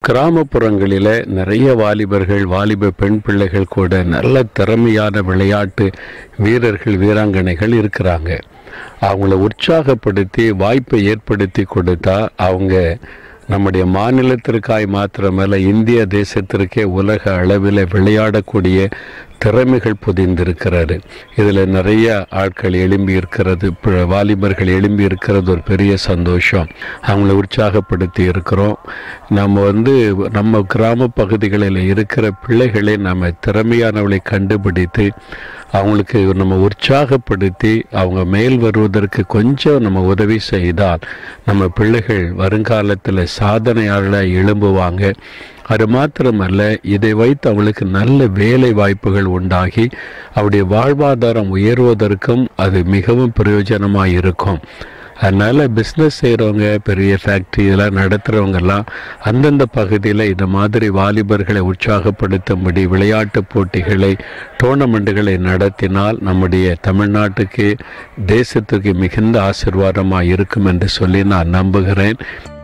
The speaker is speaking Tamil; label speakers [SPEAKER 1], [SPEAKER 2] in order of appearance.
[SPEAKER 1] கிராமப்புறங்களில் நிறைய வாலிபர்கள் வாலிப பெண் பிள்ளைகள் கூட நல்ல திறமையான விளையாட்டு வீரர்கள் வீராங்கனைகள் இருக்கிறாங்க அவங்கள உற்சாகப்படுத்தி வாய்ப்பை ஏற்படுத்தி கொடுத்தா அவங்க நம்முடைய மாநிலத்திற்காய் மாத்திரமல்ல இந்திய தேசத்திற்கே உலக அளவில் விளையாடக்கூடிய திறமைகள் புதிந்திருக்கிறாரு இதில் நிறைய ஆட்கள் எழும்பி இருக்கிறது ப- வாலிபர்கள் எழும்பி இருக்கிறது ஒரு பெரிய சந்தோஷம் அவங்கள உற்சாகப்படுத்தி இருக்கிறோம் நம்ம வந்து நம்ம கிராம பகுதிகளில் இருக்கிற பிள்ளைகளை நம்ம திறமையானவளை கண்டுபிடித்து அவங்களுக்கு நம்ம உற்சாகப்படுத்தி அவங்க மேல் வருவதற்கு கொஞ்சம் நம்ம உதவி செய்தால் நம்ம பிள்ளைகள் வருங்காலத்தில் சாதனையாளர் எழும்புவாங்க அது மாத்திரமல்ல இதை வைத்து அவங்களுக்கு நல்ல வேலை வாய்ப்புகள் உண்டாகி அவருடைய வாழ்வாதாரம் உயர்வதற்கும் அது மிகவும் பிரயோஜனமாக இருக்கும் அதனால் பிஸ்னஸ் செய்கிறவங்க பெரிய ஃபேக்ட்ரி இதெல்லாம் நடத்துகிறவங்கெல்லாம் அந்தந்த பகுதியில் இந்த மாதிரி வாலிபர்களை உற்சாகப்படுத்தும்படி விளையாட்டு போட்டிகளை டோர்னமெண்ட்டுகளை நடத்தினால் நம்முடைய தமிழ்நாட்டுக்கு தேசத்துக்கு மிகுந்த ஆசீர்வாதமாக இருக்கும் என்று சொல்லி நான் நம்புகிறேன்